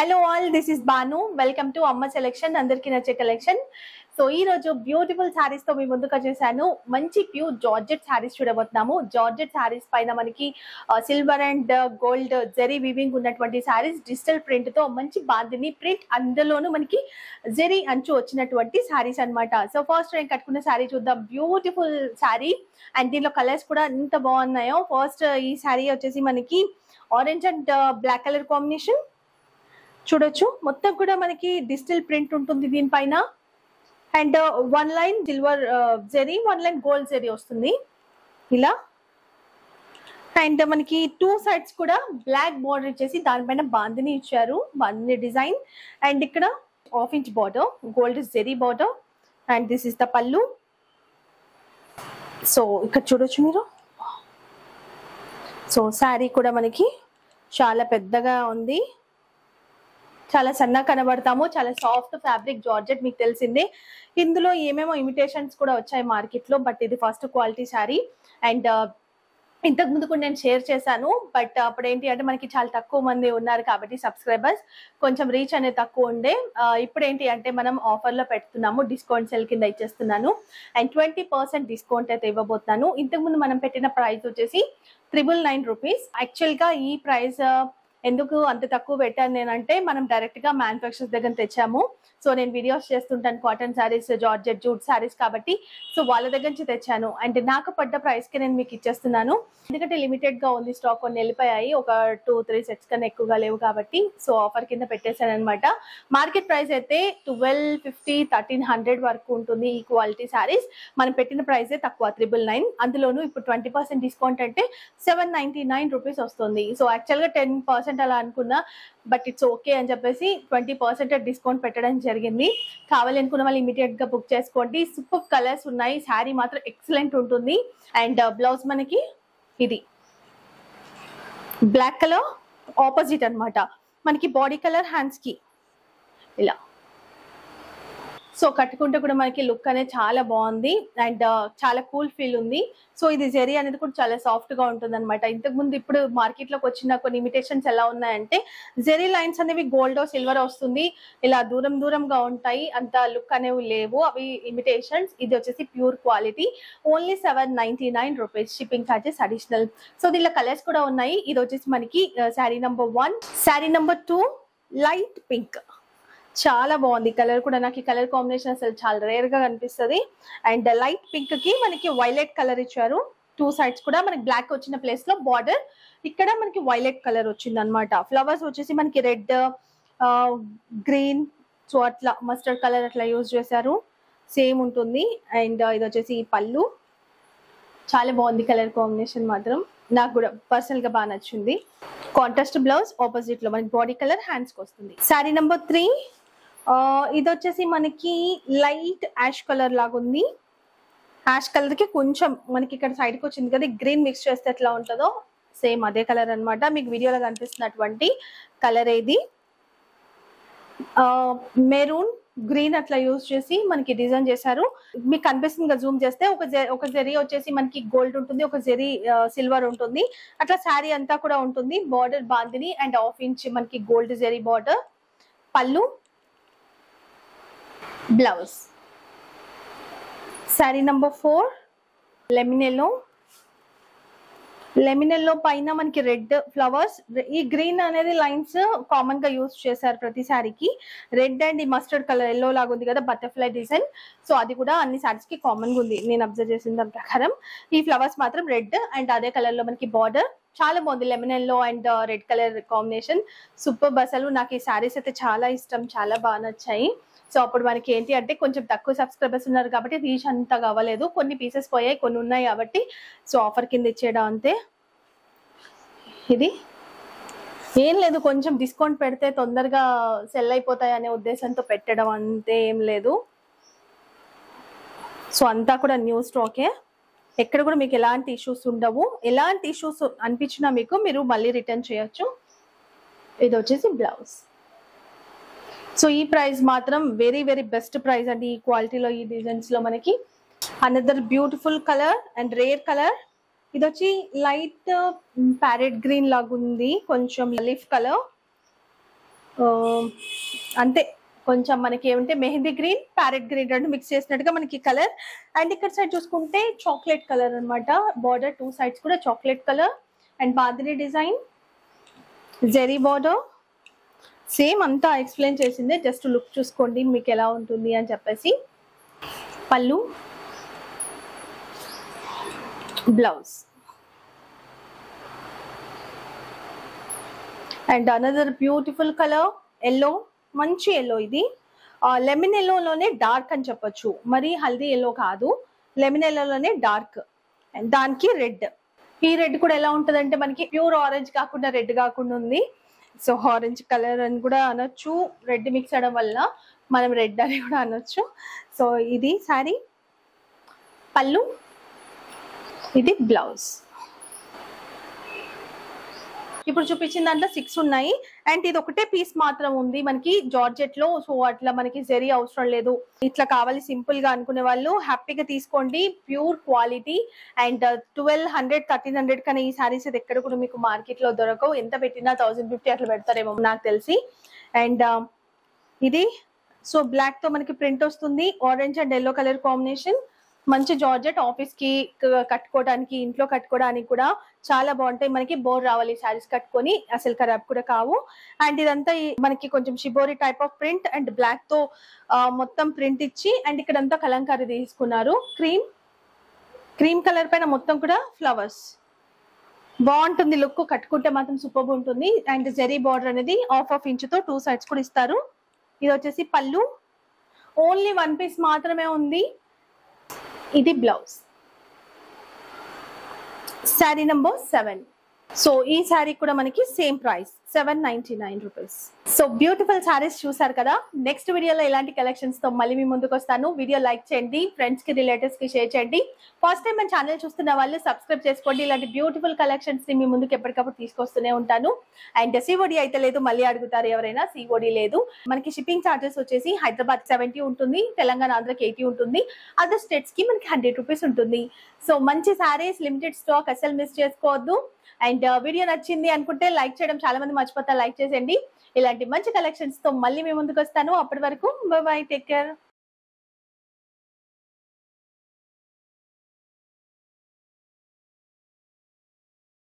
hello all this is Banu welcome to Amma selection అందరికి నచ్చే collection so ఈ రోజు బ్యూటిఫుల్ శారీస్ తో మీ ముందుకు వచ్చేసాను మంచి ప్యూర్ జార్జెట్ శారీస్ చూడబోతున్నాము జార్జెట్ శారీస్ పైన మనకి silver and gold zari weaving ఉన్నటువంటి శారీస్ డిజిటల్ ప్రింట్ తో మంచి బాందిని ప్రింట్ అందులోనూ మనకి జెరీ అంచు వచ్చినటువంటి శారీస్ అన్నమాట సో ఫస్ట్ నేను కట్టుకున్న శారీ చూద్దాం బ్యూటిఫుల్ శారీ అండ్ దీనిలో కలర్స్ కూడా ఎంత బాగున్నాయో ఫస్ట్ ఈ శారీ వచ్చేసి మనకి orange and black colour combination చూడొచ్చు మొత్తం కూడా మనకి డిజిటల్ ప్రింట్ ఉంటుంది దీనిపైన and one line silver zari one line gold zari వస్తుంది ఇలా అండ్ మనకి టూ సైడ్స్ కూడా బ్లాక్ బార్డర్ ఇచ్చేసి దానిపైన బాందిని ఇచ్చారు బాందిని డిజైన్ అండ్ ఇక్కడ half inch border gold zari border and this is the pallu so ఇక్కడ చూడొచ్చు మీరు సో శారీ కూడా మనకి చాలా పెద్దగా ఉంది చాలా సన్నగా కనబడతాము చాలా సాఫ్ట్ ఫ్యాబ్రిక్ జార్జెట్ మీకు తెలిసిందే ఇందులో ఏమేమో ఇమిటేషన్స్ కూడా వచ్చాయి మార్కెట్ లో బట్ ఇది ఫస్ట్ క్వాలిటీ శారీ అండ్ ఇంతకు ముందు కూడా నేను షేర్ చేశాను బట్ అప్పుడు ఏంటి అంటే మనకి చాలా తక్కువ మంది ఉన్నారు కాబట్టి సబ్స్క్రైబర్స్ కొంచెం రీచ్ అనేది తక్కువ ఉండే ఆ, ఇప్పుడు ఏంటి అంటే మనం ఆఫర్ లో పెడుతున్నాము డిస్కౌంట్ సెల్ కింద ఇచ్చేస్తున్నాను అండ్ ట్వంటీ పర్సెంట్ డిస్కౌంట్ అయితే ఇవ్వబోతున్నాను ఇంతకు ముందు మనం పెట్టిన ప్రైస్ వచ్చేసి త్రిబుల్ నైన్ రూపీస్ యాక్చువల్ గా ఈ ప్రైస్ ఎందుకు అంత తక్కువ పెట్టాను నేనంటే మనం డైరెక్ట్ గా మ్యానుఫాక్చర్స్ దగ్గర తెచ్చాము సో నేను వీడియోస్ చేస్తుంటాను cotton saris georgette jute saris కాబట్టి సో వాళ్ళ దగ్గర నుంచి తెచ్చాను అండ్ నాకు పడ్డ ప్రైస్ కి నేను మీకు ఇచ్చేస్తున్నాను ఎందుకంటే లిమిటెడ్ గా ఉంది స్టాక్ కొన్ని వెళ్ళిపోయాయి ఒక టూ త్రీ సెట్స్ కన్నా ఎక్కువగా లేవు కాబట్టి సో ఆఫర్ కింద పెట్టేశాను అనమాట మార్కెట్ ప్రైస్ అయితే ట్వెల్వ్ ఫిఫ్టీ థర్టీన్ హండ్రెడ్ వరకు ఉంటుంది ఈ క్వాలిటీ శారీస్ మనం పెట్టిన ప్రైసే తక్కువ త్రిబుల్ నైన్ అందులోనూ ఇప్పుడు ట్వంటీ పర్సెంట్ డిస్కౌంట్ అంటే సెవెన్ నైన్టీ నైన్ రూపీస్ వస్తుంది సో యాక్చువల్గా టెన్ పర్సెంట్ అలా అనుకున్నా బట్ ఇట్స్ ఓకే అని చెప్పేసి ట్వంటీ పర్సెంట్ డిస్కౌంట్ పెట్టడం జరిగింది కావాలనుకున్న వాళ్ళు ఇమీడియట్ గా బుక్ చేసుకోండి సూపర్ కలర్స్ ఉన్నాయి శారీ మాత్రం ఎక్సలెంట్ ఉంటుంది అండ్ బ్లౌజ్ మనకి ఇది బ్లాక్ కలర్ ఆపోజిట్ అన్నమాట మనకి బాడీ కలర్ హ్యాండ్స్ కి ఇలా సో కట్టుకుంటే కూడా మనకి లుక్ అనేది చాలా బాగుంది అండ్ చాలా కూల్ ఫీల్ ఉంది సో ఇది జెరీ అనేది కూడా చాలా సాఫ్ట్ గా ఉంటుంది అనమాట ఇంతకు ముందు ఇప్పుడు మార్కెట్ లోకి వచ్చిన కొన్ని ఇమిటేషన్స్ ఎలా ఉన్నాయంటే జెరీ లైన్స్ అనేవి గోల్డ్ సిల్వర్ వస్తుంది ఇలా దూరం దూరంగా ఉంటాయి అంత లుక్ అనేవి లేవు అవి ఇమిటేషన్స్ ఇది వచ్చేసి pure quality only seven ninety nine rupees shipping charges additional so దీనిలో కలర్స్ కూడా ఉన్నాయి ఇది వచ్చేసి మనకి sari number one sari number two light pink చాలా బాగుంది కలర్ కూడా నాకు ఈ కలర్ కాంబినేషన్ అసలు చాలా రేర్ గా కనిపిస్తుంది అండ్ లైట్ పింక్ కి మనకి వైలెట్ కలర్ ఇచ్చారు టూ సైడ్స్ కూడా మనకి బ్లాక్ వచ్చిన ప్లేస్ లో బార్డర్ ఇక్కడ మనకి వైలెట్ కలర్ వచ్చింది అనమాట ఫ్లవర్స్ వచ్చేసి మనకి రెడ్ గ్రీన్ సో అట్లా మస్టర్డ్ కలర్ అట్లా యూజ్ చేశారు సేమ్ ఉంటుంది అండ్ ఇది వచ్చేసి ఈ పళ్ళు చాలా బాగుంది కలర్ కాంబినేషన్ మాత్రం నాకు కూడా పర్సనల్ గా బాగా నచ్చింది కాంట్రాస్ట్ బ్లౌజ్ ఆపోజిట్ లో మనకి బాడీ కలర్ హ్యాండ్స్ కి వస్తుంది శారీ నెంబర్ త్రీ ఇది వచ్చేసి మనకి లైట్ యాష్ కలర్ లాగా ఉంది యాష్ కలర్ కి కొంచెం మనకి ఇక్కడ సైడ్ కి వచ్చింది కదా గ్రీన్ మిక్స్ చేస్తే ఎట్లా ఉంటుందో సేమ్ అదే కలర్ అన్నమాట మీకు వీడియోలో కనిపిస్తున్నటువంటి కలర్ ఇది మెరూన్ గ్రీన్ అట్లా యూజ్ చేసి మనకి డిజైన్ చేశారు మీకు కనిపిస్తుంది కదా జూమ్ చేస్తే ఒక జె- ఒక జెరీ వచ్చేసి మనకి గోల్డ్ ఉంటుంది ఒక జెరీ సిల్వర్ ఉంటుంది అట్లా శారీ అంతా కూడా ఉంటుంది border bandhani and half inch మనకి gold zari border pallu blouse sari number four లెమినెల్లో లెమినెల్లో పైన మనకి రెడ్ ఫ్లవర్స్ ఈ గ్రీన్ అనేది లైన్స్ కామన్ గా యూస్ చేశారు ప్రతి శారీకి రెడ్ అండ్ ఈ మస్టర్డ్ కలర్ ఎల్లో లాగా ఉంది కదా బటర్ఫ్లై డిజైన్ సో అది కూడా అన్ని శారీస్ కి కామన్ గా ఉంది నేను అబ్జర్వ్ చేసిన దాని ప్రకారం ఈ ఫ్లవర్స్ మాత్రం రెడ్ అండ్ అదే కలర్ లో మనకి బార్డర్ చాలా బాగుంది lemon yellow and red colour combination super అసలు నాకు ఈ శారీస్ అయితే చాలా ఇష్టం చాలా బాగా నచ్చాయి సో అప్పుడు మనకి ఏంటి అంటే కొంచెం తక్కువ సబ్స్క్రైబర్స్ ఉన్నారు కాబట్టి రీచ్ అంత కావలేదు కొన్ని పీసెస్ పోయాయి కొన్ని ఉన్నాయి కాబట్టి సో ఆఫర్ కింద ఇచ్చేయడం అంతే ఇది ఏం లేదు కొంచెం డిస్కౌంట్ పెడితే తొందరగా సెల్ అయిపోతాయి అనే ఉద్దేశంతో పెట్టడం అంతే ఏం లేదు సో అంతా కూడా న్యూ స్టాకే ఎక్కడ కూడా మీకు ఎలాంటి ఇష్యూస్ ఉండవు ఎలాంటి ఇష్యూస్ అనిపించినా మీకు మీరు మళ్ళీ రిటర్న్ చేయొచ్చు ఇది వచ్చేసి బ్లౌజ్ సో ఈ ప్రైస్ మాత్రం వెరీ వెరీ బెస్ట్ ప్రైస్ అండి ఈ క్వాలిటీలో ఈ డిజైన్స్ లో మనకి another beautiful colour and rare colour ఇది వచ్చి లైట్ ప్యారెట్ గ్రీన్ లాగా ఉంది కొంచెం లీఫ్ కలర్ ఆ, అంతే కొంచెం మనకి ఏమంటే మెహందీ గ్రీన్ ప్యారెట్ గ్రీన్ రెండు మిక్స్ చేసినట్టుగా మనకి కలర్ అండ్ ఇక్కడ సైడ్ చూసుకుంటే చాక్లెట్ కలర్ అన్నమాట బార్డర్ టూ సైడ్స్ కూడా chocolate colour and bandhani design zari border same అంతా ఎక్స్ప్లెయిన్ చేసిందే జస్ట్ లుక్ చూసుకోండి మీకు ఎలా ఉంటుంది అని చెప్పేసి pallu blouse and another beautiful colour yellow మంచి ఎల్లో ఇది లెమన్ ఎల్లోలోనే డార్క్ అని చెప్పొచ్చు మరి హల్దీ ఎల్లో కాదు లెమన్ ఎల్లోలోనే డార్క్ అండ్ దానికి రెడ్ ఈ రెడ్ కూడా ఎలా ఉంటుంది అంటే మనకి ప్యూర్ ఆరెంజ్ కాకుండా రెడ్ కాకుండా ఉంది సో ఆరెంజ్ కలర్ అని కూడా అనొచ్చు రెడ్ మిక్స్ అవడం వల్ల మనం రెడ్ అని కూడా అనొచ్చు సో ఇది సారీ పళ్ళు ఇది బ్లౌజ్ ఇప్పుడు చూపించిన దాంట్లో సిక్స్ ఉన్నాయి అండ్ ఇది ఒకటే పీస్ మాత్రం ఉంది మనకి జార్జెట్ లో సో అట్లా మనకి జరీ అవసరం లేదు ఇట్లా కావాలి సింపుల్ గా అనుకునే వాళ్ళు హ్యాపీగా తీసుకోండి pure quality and twelve hundred thirteen hundred కన్నా ఈ సారీస్ ఇది ఎక్కడ కూడా మీకు మార్కెట్ లో దొరకవు ఎంత పెట్టినా థౌసండ్ ఫిఫ్టీ అట్లా పెడతారేమో నాకు తెలిసి అండ్ ఇది సో బ్లాక్ తో మనకి ప్రింట్ వస్తుంది orange and yellow colour combination మంచి జార్జెట్ ఆఫీస్ కి క- కట్టుకోవడానికి ఇంట్లో కట్టుకోవడానికి కూడా చాలా బాగుంటాయి మనకి బోర్ రావాలి శారీస్ కట్టుకొని అసలు ఖరాబ్ కూడా కావు అండ్ ఇదంతా ఈ- మనకి కొంచెం shibori type of print and black తో ఆ, మొత్తం ప్రింట్ ఇచ్చి అండ్ ఇక్కడంతా కలంకారీ తీసుకున్నారు క్రీమ్ క్రీమ్ కలర్ పైన మొత్తం కూడా ఫ్లవర్స్ బాగుంటుంది లుక్ కట్టుకుంటే మాత్రం సూపర్ ఉంటుంది అండ్ జెరీ బార్డర్ అనేది హాఫ్ హాఫ్ ఇంచ్ తో టూ సైడ్స్ కూడా ఇస్తారు ఇది వచ్చేసి పళ్ళు ఓన్లీ వన్ పీస్ మాత్రమే ఉంది ఇది blouse sari number seven so ఈ శారీ కూడా మనకి same price seven ninety nine rupees so beautiful saris చూసారు కదా నెక్స్ట్ వీడియోలో ఇలాంటి కలెక్షన్స్ తో మళ్ళీ మీ ముందుకు వస్తాను వీడియో లైక్ చేయండి ఫ్రెండ్స్ కి రిలేటివ్స్ కి షేర్ చేయండి ఫస్ట్ టైం మన ఛానల్ చూస్తున్న వాళ్ళు సబ్స్క్రైబ్ చేసుకోండి ఇలాంటి బ్యూటిఫుల్ కలెక్షన్స్ ని మీ ముందుకు ఎప్పటికప్పుడు తీసుకొస్తూనే ఉంటాను అండ్ సిఓడి అయితే లేదు మళ్ళీ అడుగుతారు ఎవరైనా సిఓడి లేదు మనకి షిప్పింగ్ ఛార్జెస్ వచ్చేసి హైదరాబాద్ సెవెంటీ ఉంటుంది తెలంగాణ ఆంధ్రకి ఎయిటీ ఉంటుంది అదర్ స్టేట్స్ కి మనకి హండ్రెడ్ రూపీస్ ఉంటుంది సో మంచి శారీస్ లిమిటెడ్ స్టాక్ అసలు మిస్ చేసుకోవద్దు అండ్ వీడియో నచ్చింది అనుకుంటే లైక్ చేయడం చాలా మంది మర్చిపోతారు లైక్ చేసేయండి ఇలాంటి మంచి కలెక్షన్స్ తో మళ్ళీ మీ ముందుకు వస్తాను అప్పటి వరకు బై టేక్ కేర్